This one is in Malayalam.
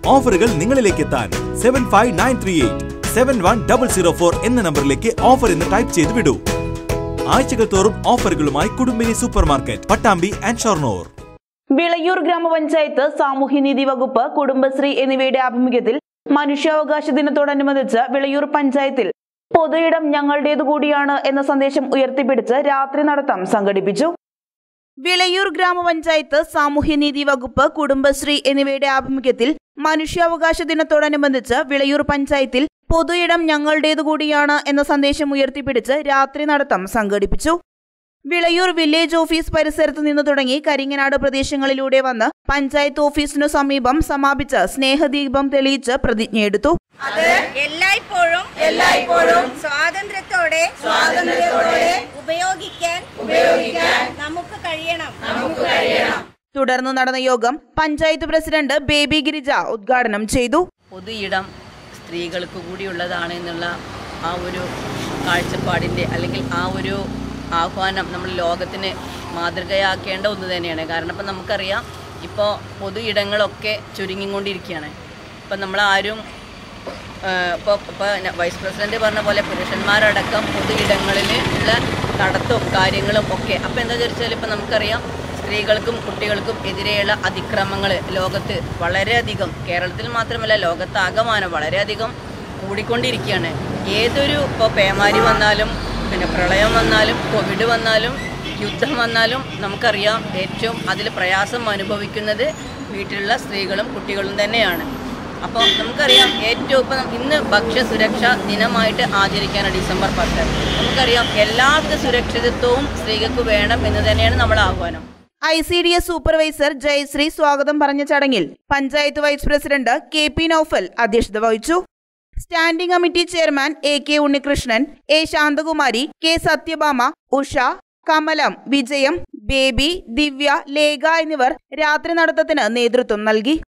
ഓഫറുകൾ നിങ്ങളിലേക്ക് എത്താൻ seven five nine three eight seven one double zero four എന്ന നമ്പറിലേക്ക് ഓഫർ എന്ന് ടൈപ്പ് ചെയ്ത് വിടൂ ആഴ്ചകൾ തോറും ഓഫറുകളുമായി Kudumbini supermarket Pattambi and Shoranur Vilayur ഗ്രാമപഞ്ചായത്ത് സാമൂഹ്യനീതി വകുപ്പ് കുടുംബശ്രീ എന്നിവയുടെ ആഭിമുഖ്യത്തിൽ മനുഷ്യാവകാശ ദിനത്തോടനുബന്ധിച്ച് വിളയൂർ പഞ്ചായത്തിൽ പൊതുയിടം ഞങ്ങളുടേതു കൂടിയാണ് എന്ന സന്ദേശം ഉയർത്തിപ്പിടിച്ച് രാത്രി നടത്തം സംഘടിപ്പിച്ചു വിളയൂർ ഗ്രാമപഞ്ചായത്ത് സാമൂഹ്യനീതി വകുപ്പ് കുടുംബശ്രീ എന്നിവയുടെ ആഭിമുഖ്യത്തിൽ മനുഷ്യാവകാശ ദിനത്തോടനുബന്ധിച്ച് വിളയൂർ പഞ്ചായത്തിൽ പൊതുയിടം ഞങ്ങളുടേതു കൂടിയാണ് എന്ന സന്ദേശം ഉയർത്തിപ്പിടിച്ച് രാത്രി നടത്തം സംഘടിപ്പിച്ചു വിളയൂർ വില്ലേജ് ഓഫീസ് പരിസരത്ത് നിന്ന് തുടങ്ങി കരിങ്ങനാട് പ്രദേശങ്ങളിലൂടെ വന്ന് പഞ്ചായത്ത് ഓഫീസിനു സമീപം സമാപിച്ച് സ്നേഹദീപം തെളിയിച്ച് പ്രതിജ്ഞയെടുത്തു എല്ലായ്പ്പോഴും എല്ലായ്പ്പോഴും സ്വാതന്ത്ര്യത്തോടെ സ്വാതന്ത്ര്യത്തോടെ ഉപയോഗിക്കാൻ ഉപയോഗിക്കാൻ നമുക്ക് കഴിയണം നമുക്ക് കഴിയണം തുടർന്ന് നടന്ന യോഗം പഞ്ചായത്ത് പ്രസിഡന്റ് ബേബി ഗിരിജ ഉദ്ഘാടനം ചെയ്തു പൊതു ഇടം സ്ത്രീകൾക്ക് കൂടിയുള്ളതാണ് എന്നുള്ള ആ ഒരു കാഴ്ചപ്പാടിൻ്റെ അല്ലെങ്കിൽ ആ ഒരു ആഹ്വാനം നമ്മൾ ലോകത്തിന് മാതൃകയാക്കേണ്ട ഒന്ന് തന്നെയാണ് കാരണം ഇപ്പം നമുക്കറിയാം ഇപ്പോൾ പൊതു ഇടങ്ങളൊക്കെ ചുരുങ്ങിക്കൊണ്ടിരിക്കുകയാണ് ഇപ്പം നമ്മളാരും ഇപ്പോൾ ഇപ്പോൾ വൈസ് പ്രസിഡന്റ് പറഞ്ഞ പോലെ പുരുഷന്മാരടക്കം പൊതു ഇടങ്ങളിൽ ഉള്ള നടത്തവും കാര്യങ്ങളും ഒക്കെ അപ്പോൾ എന്താ വെച്ചാൽ ഇപ്പം നമുക്കറിയാം സ്ത്രീകൾക്കും കുട്ടികൾക്കും എതിരെയുള്ള അതിക്രമങ്ങൾ ലോകത്ത് വളരെയധികം കേരളത്തിൽ മാത്രമല്ല ലോകത്താകമാനം വളരെയധികം കൂടിക്കൊണ്ടിരിക്കുകയാണ് ഏതൊരു ഇപ്പോൾ പേമാരി വന്നാലും പിന്നെ പ്രളയം വന്നാലും കോവിഡ് വന്നാലും യുദ്ധം വന്നാലും നമുക്കറിയാം ഏറ്റവും അതിൽ പ്രയാസം അനുഭവിക്കുന്നത് വീട്ടിലുള്ള സ്ത്രീകളും കുട്ടികളും തന്നെയാണ് അപ്പോൾ നമുക്കറിയാം ഏറ്റവും ഇപ്പം ഇന്ന് ഭക്ഷ്യസുരക്ഷാ ദിനമായിട്ട് ആചരിക്കുകയാണ് ഡിസംബർ പത്ത് നമുക്കറിയാം എല്ലാവിധ സുരക്ഷിതത്വവും സ്ത്രീകൾക്ക് വേണം എന്ന് തന്നെയാണ് നമ്മുടെ ആഹ്വാനം I C D S supervisor Jayashree സ്വാഗതം പറഞ്ഞ ചടങ്ങിൽ panchayat vice president K P Noufal അധ്യക്ഷത വഹിച്ചു standing committee chairman A K Unnikrishnan A Shanthakumari K Sathyabhama Usha Kamalam Vijayam Baby ദിവ്യ ലേഖ എന്നിവർ രാത്രി നടത്തത്തിന് നേതൃത്വം നൽകി